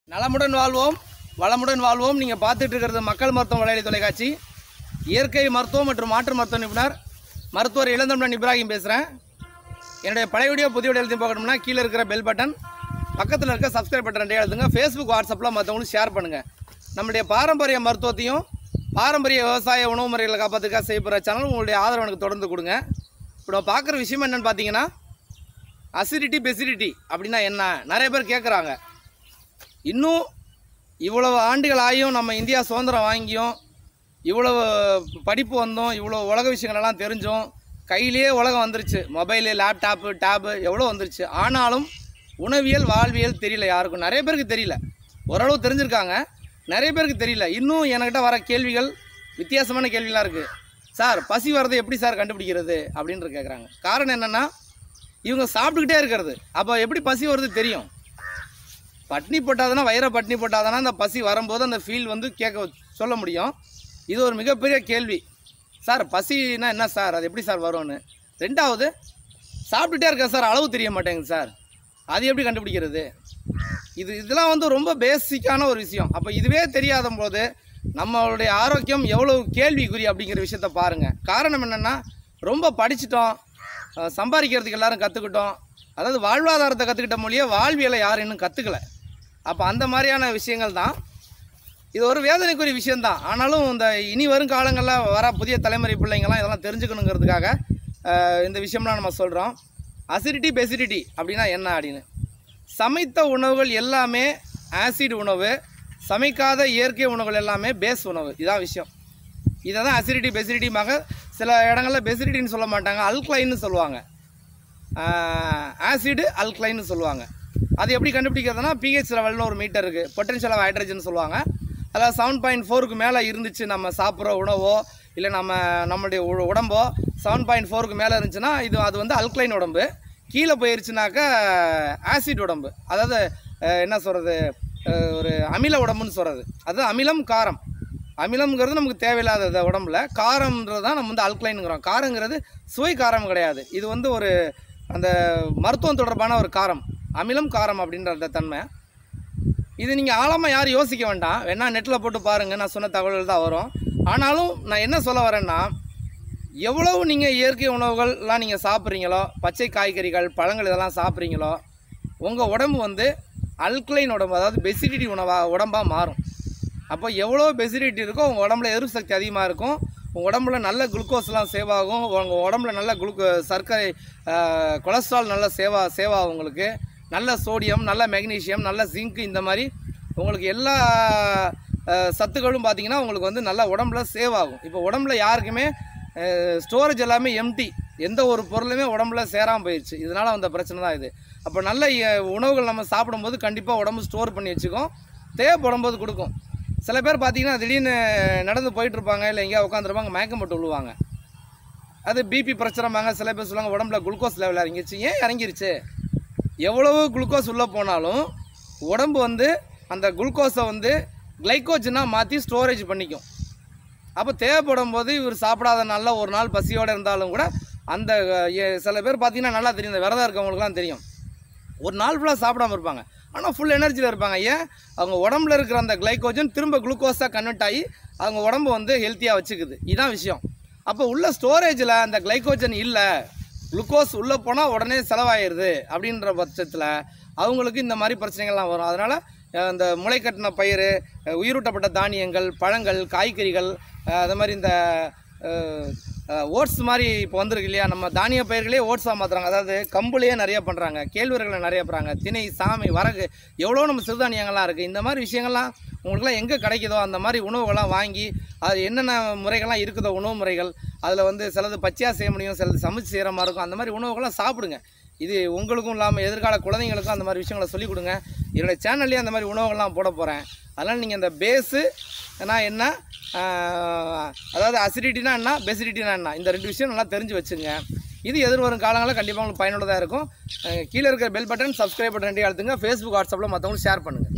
நலமுடன் வாழ்வோம் வளமுடன் வாழ்வோம் நீங்கள் பார்த்துட்டு இருக்கிறது மக்கள் மருத்துவம் வலையொலி தொலைக்காட்சி இயற்கை மருத்துவம் மற்றும் மாற்று மருத்துவ நிபுணர் மருத்துவர் இளந்தமிழன் இப்ராஹிம் பேசுகிறேன் என்னுடைய பழைய வீடியோ புதிய வீடியோ எழுதி பார்க்கணும்னா கீழே இருக்கிற பெல் பட்டன் பக்கத்தில் இருக்க சப்ஸ்கிரைப் பட்டன் ரெண்டே எழுதுங்க ஃபேஸ்புக் வாட்ஸ்அப்பில் மற்றவங்களுக்கு ஷேர் பண்ணுங்கள் நம்முடைய பாரம்பரிய மருத்துவத்தையும் பாரம்பரிய விவசாய உணவு முறைகளை காப்பாற்றுக்காக செய்யப்படுற சேனல் உங்களுடைய ஆதரவு எனக்கு தொடர்ந்து கொடுங்க இப்போ நம்ம பார்க்குற விஷயம் என்னென்னு பார்த்தீங்கன்னா அசிடிட்டி பெசிடிட்டி அப்படின்னா என்ன நிறைய பேர் கேட்குறாங்க இன்னும் இவ்வளவு ஆண்டுகள் ஆகியும் நம்ம இந்தியா சுதந்திரம் வாங்கியும் இவ்வளவு படிப்பு வந்தோம் இவ்வளோ உலக விஷயங்களெல்லாம் தெரிஞ்சோம் கையிலேயே உலகம் வந்துருச்சு மொபைலு லேப்டாப்பு டேபு எவ்வளோ வந்துருச்சு ஆனாலும் உணவியல் வாழ்வியல் தெரியல யாருக்கும் நிறைய பேருக்கு தெரியல ஓரளவு தெரிஞ்சிருக்காங்க நிறைய பேருக்கு தெரியல இன்னும் என்கிட்ட வர கேள்விகள் வித்தியாசமான கேள்விலாம் இருக்குது சார் பசி வர்றதை எப்படி சார் கண்டுபிடிக்கிறது அப்படின்ட்டு கேட்குறாங்க காரணம் என்னென்னா இவங்க சாப்பிட்டுக்கிட்டே இருக்கிறது அப்போ எப்படி பசி வருது தெரியும் பட்னி போட்டாதானே வயிறை பட்னி போட்டாதானே அந்த பசி வரும்போது அந்த ஃபீல் வந்து கேட்க சொல்ல முடியும் இது ஒரு மிகப்பெரிய கேள்வி சார் பசினா என்ன சார் அது எப்படி சார் வரும்னு ரெண்டாவது சாப்பிட்டுட்டே இருக்க சார் அளவு தெரிய மாட்டேங்குது சார் அது எப்படி கண்டுபிடிக்கிறது இது இதெல்லாம் வந்து ரொம்ப பேசிக்கான ஒரு விஷயம் அப்போ இதுவே தெரியாத போது நம்மளுடைய ஆரோக்கியம் எவ்வளவு கேள்விக்குறி அப்படிங்கிற விஷயத்த பாருங்கள் காரணம் என்னென்னா ரொம்ப படிச்சிட்டோம் அஹ் சம்பாதிக்கிறதுக்கு எல்லாரும் கற்றுக்கிட்டோம் அதாவது வாழ்வாதாரத்தை கற்றுக்கிட்ட மொழியே வாழ்வியலை யாரும் இன்னும் கற்றுக்கல அப்போ அந்த மாதிரியான விஷயங்கள் தான் இது ஒரு வேதனைக்குரிய விஷயம்தான் ஆனாலும் இந்த இனி வரும் காலங்களில் வர புதிய தலைமுறை பிள்ளைங்கள்லாம் இதெல்லாம் தெரிஞ்சுக்கணுங்கிறதுக்காக அஹ், இந்த விஷயம்லாம் நம்ம சொல்கிறோம் அசிடிட்டி பெசிடிட்டி அப்படின்னா என்ன அப்படின்னு சமைத்த உணவுகள் எல்லாமே ஆசிட் உணவு சமைக்காத இயற்கை உணவுகள் எல்லாமே பேஸ் உணவு இதான் விஷயம் இதை தான் அசிடிட்டி பெசிடிட்டிமாக சில இடங்களில் பெசிடிட்டின்னு சொல்ல மாட்டாங்க அல்க்ளைன்னு சொல்லுவாங்க ஆசிடு அல்க்ளைன்னு சொல்லுவாங்க அது எப்படி கண்டுபிடிக்கிறதுனா பிஹெச் லெவல்னு ஒரு மீட்டர் இருக்குது பொட்டன்ஷியல் ஆஃப் ஹைட்ரஜன் சொல்லுவாங்க அதில் செவன் பாயிண்ட் ஃபோருக்கு மேலே இருந்துச்சு நம்ம சாப்பிட்ற உணவோ இல்லை நம்ம நம்மளுடைய உ- உடம்போ செவன் பாயிண்ட் ஃபோருக்கு மேலே இருந்துச்சுன்னா இது அது வந்து அல்க்ளைன் உடம்பு கீழே போயிருச்சுனாக்கா ஆசிட் உடம்பு அதாவது அஹ், என்ன சொல்கிறது ஒரு அமில உடம்புன்னு சொல்கிறது அது அமிலம் காரம் அமிலம்ங்கிறது நமக்கு தேவையில்லாத உடம்புல காரம்ன்றது தான் நம்ம வந்து அல்க்ளைனுங்கிறோம் காரங்கிறது சுவை காரம் கிடையாது இது வந்து ஒரு அந்த மருத்துவம் தொடர்பான ஒரு காரம் அமிலம் காரம் அப்படின்ற அந்த தன்மை இது நீங்கள் ஆழமாக யாரும் யோசிக்க வேண்டாம் வேணா நெட்டில் போட்டு பாருங்கள் நான் சொன்ன தகவல்கள் தான் வரும் ஆனாலும் நான் என்ன சொல்ல வரேன்னா எவ்வளவு நீங்கள் இயற்கை உணவுகள்லாம் நீங்கள் சாப்பிட்றீங்களோ பச்சை காய்கறிகள் பழங்கள் இதெல்லாம் சாப்பிட்றீங்களோ உங்கள் உடம்பு வந்து அல்கலைன் உடம்பு அதாவது பெசிடிட்டி உணவாக உடம்பாக மாறும் அப்போ எவ்வளோ பெசிடிட்டி இருக்கோ உங்கள் உடம்புல எதிர்ப்பு சக்தி அதிகமாக இருக்கும் உங்கள் உடம்புல நல்ல குளுக்கோஸ்லாம் சேவ் ஆகும் உங்கள் உடம்புல நல்ல குளுக்கோ சர்க்கரை ஆஹ், கொலஸ்ட்ரால் நல்ல சேவா சேவ் ஆகும் உங்களுக்கு நல்ல சோடியம் நல்ல மெக்னீசியம் நல்ல ஜிங்க் இந்த மாதிரி உங்களுக்கு எல்லா ஆஹ், சத்துக்களும் பார்த்தீங்கன்னா உங்களுக்கு வந்து நல்ல உடம்புல சேவ் ஆகும் இப்போ உடம்புல யாருக்குமே ஸ்டோரேஜ் எல்லாமே எம்டி எந்த ஒரு பொருளுமே உடம்புல சேராமல் போயிடுச்சு இதனால் வந்த பிரச்சனை தான் இது அப்போ நல்ல அஹ், உணவுகள் நம்ம சாப்பிடும்போது கண்டிப்பாக உடம்பு ஸ்டோர் பண்ணி வச்சுக்கும் தேவைப்படும் போது கொடுக்கும் சில பேர் பார்த்தீங்கன்னா திடீர்னு நடந்து போயிட்டு இருப்பாங்க இல்லை எங்கேயா உட்காந்துருப்பாங்க மயக்கம் போட்டு விழுவாங்க அது பிபி பிரச்சனைப்பாங்க சில பேர் சொல்லுவாங்க உடம்புல குளுக்கோஸ் லெவல் இறங்கிருச்சு ஏன் இறங்கிருச்சு எவ்வளவு குளுக்கோஸ் உள்ளே போனாலும் உடம்பு வந்து அந்த குளுக்கோஸை வந்து கிளைக்கோஜனாக மாற்றி ஸ்டோரேஜ் பண்ணிக்கும் அப்போ தேவைப்படும் போது இவர் சாப்பிடாத நாளில் ஒரு நாள் பசியோடு இருந்தாலும் கூட அந்த அஹ், எ- சில பேர் பார்த்தீங்கன்னா நல்லா தெரியும் இந்த விரதம் இருக்கவங்களுக்குலாம் தெரியும் ஒரு நாள் ஃபுல்லாக சாப்பிடாம இருப்பாங்க ஆனால் ஃபுல் எனர்ஜியில் இருப்பாங்க ஏன் அவங்க உடம்புல இருக்கிற அந்த கிளைக்கோஜன் திரும்ப குளுக்கோஸாக கன்வெர்ட் ஆகி அவங்க உடம்பு வந்து ஹெல்த்தியாக வச்சுக்குது இதுதான் விஷயம் அப்போ உள்ள ஸ்டோரேஜில் அந்த கிளைக்கோஜன் இல்லை குளுக்கோஸ் உள்ளே போனால் உடனே செலவாயிருது அப்படின்ற பட்சத்தில் அவங்களுக்கு இந்த மாதிரி பிரச்சனைகள்லாம் வரும் அதனால் இந்த முளைக்கட்டின பயிர் அஹ், உயிரூட்டப்பட்ட தானியங்கள் பழங்கள் காய்கறிகள் அஹ், அது மாதிரி இந்த ஓட்ஸ் மாதிரி இப்போ வந்திருக்கு இல்லையா நம்ம தானிய பயிர்களே ஓட்ஸாக மாற்றுறாங்க அதாவது கம்புலேயே நிறைய பண்ணுறாங்க கேழ்வரகளை நிறைய பண்ணுறாங்க திணை சாமை வரகு எவ்வளோ நம்ம சிறுதானியங்கள்லாம் இருக்குது இந்த மாதிரி விஷயங்கள்லாம் உங்களுக்குலாம் எங்கே கிடைக்குதோ அந்த மாதிரி உணவுகள்லாம் வாங்கி அது என்னென்ன முறைகள்லாம் இருக்குதோ உணவு முறைகள் அதில் வந்து சிலது பச்சையாக செய்ய முடியும் சிலது சமைச்சு செய்கிற மாதிரி இருக்கும் அந்த மாதிரி உணவுகள்லாம் சாப்பிடுங்க இது உங்களுக்கும் இல்லாமல் எதிர்கால குழந்தைங்களுக்கும் அந்த மாதிரி விஷயங்களை சொல்லிக் கொடுங்க என்னோடய சேனல்லேயே அந்த மாதிரி உணவுகள்லாம் போட போகிறேன் அதனால் நீங்கள் அந்த பேஸு நான் என்ன ஆஹ், அதாவது அசிடிட்டினா என்ன பெசிடிட்டினா என்ன இந்த ரெண்டு விஷயம் நல்லா தெரிஞ்சு வச்சுங்க இது எதிர்வரும் காலங்களில் கண்டிப்பாக உங்களுக்கு பயனுள்ளதாக இருக்கும் அஹ், கீழே இருக்கிற பெல் பட்டன் சப்ஸ்கிரைப் பட்டன் ரெண்டையும் அழுத்துங்க ஃபேஸ்புக் வாட்ஸ்அப்பில் மற்றவங்களுக்கு ஷேர் பண்ணுங்கள்